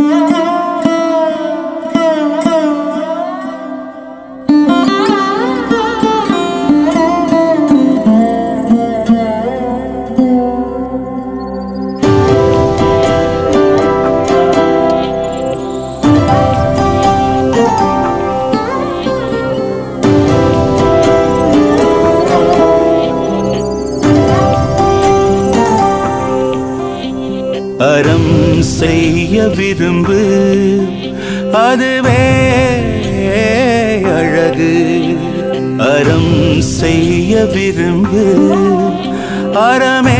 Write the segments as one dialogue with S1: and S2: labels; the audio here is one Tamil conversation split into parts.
S1: அறம் செய்ய விரும்பு அதுவே அழகு அறம் செய்ய விரும்பு அறமே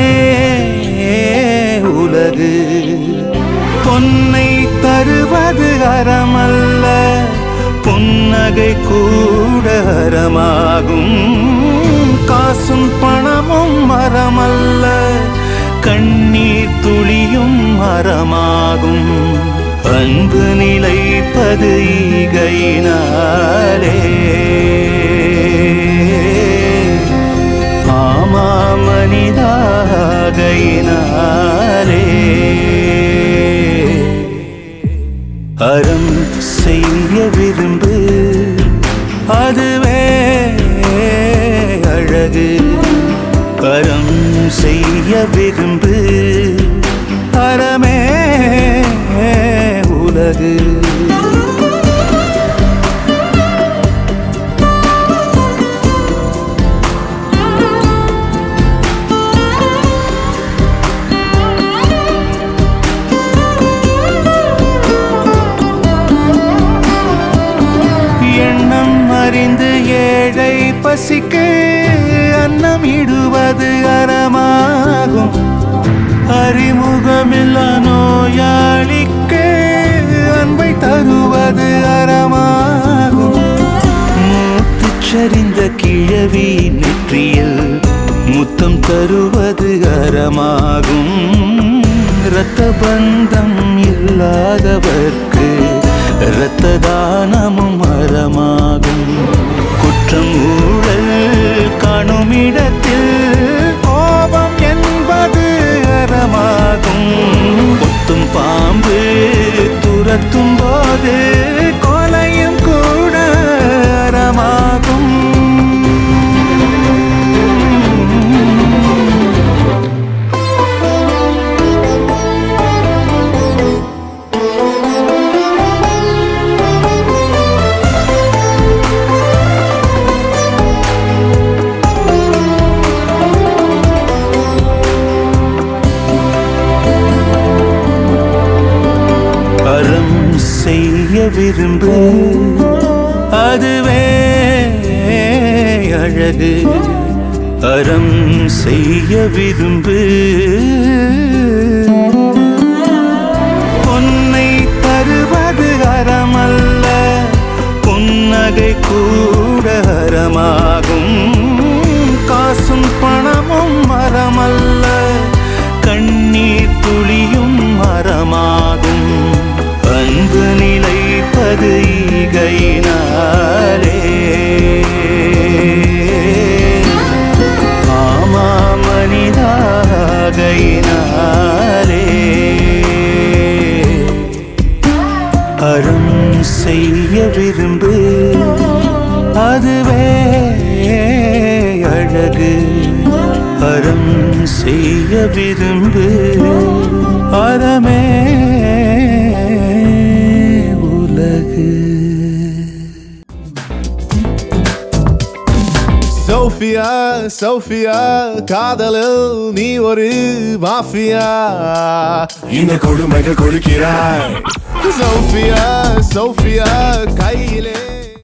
S1: உலகு பொன்னை தருவது அறமல்ல புன்னகை கூட அறமாகும் காசும் பணமும் மரமல்ல கண்ணீர் துளியும் மரமாகும் அன்பு நிலைப்பது ஈகையினாலே ஆமா மனிதாகையினாலே அறம் செய்ய விரும்பு அதுவே அழகு அறம் செய்ய விரும்பு அறமே உலகு எண்ணம் அறிந்து ஏழை பசிக்கு அன்னம் இடுவது அறமாகும் அறிமுகமில்லா நோயாளிக்கு அன்பை தருவது அறமாகும் மூத்துச்சரிந்த கிழவி நெற்றியில் முத்தம் தருவது அறமாகும் இரத்த பந்தம் இல்லாதவர்க்கு இரத்த தானமும் அறமாகும் குற்றம் ஊழல் காணும் இடத்தில் கோபம் என்பது அறமாகும் கொத்தும் பாம்பு துரத்தும் போது கொலையும் கூட அறமாகும் அறம் செய்ய விரும்பு அதுவே அழகு அறம் செய்ய விரும்பு பொன்னை தருவது அறமல்ல புன்னகை கூட அறமாகும் காசும் பணமும் மரமல்ல கண்ணீர் துளியும் மரமாகும் அன்பு நிலைப்பது ஈகையினாலே ஆமா மனிதாகையினாலே அறம் செய்ய விரும்பு அதுவே அழகு அறம் செய்ய விரும்பு அறமே உலகு
S2: சோஃபியா சோஃபியா காதலில் நீ ஒரு மாஃபியா இந்த கொடுமைகள் கொடுக்கிறாய் சோஃபியா சோஃபியா கையிலே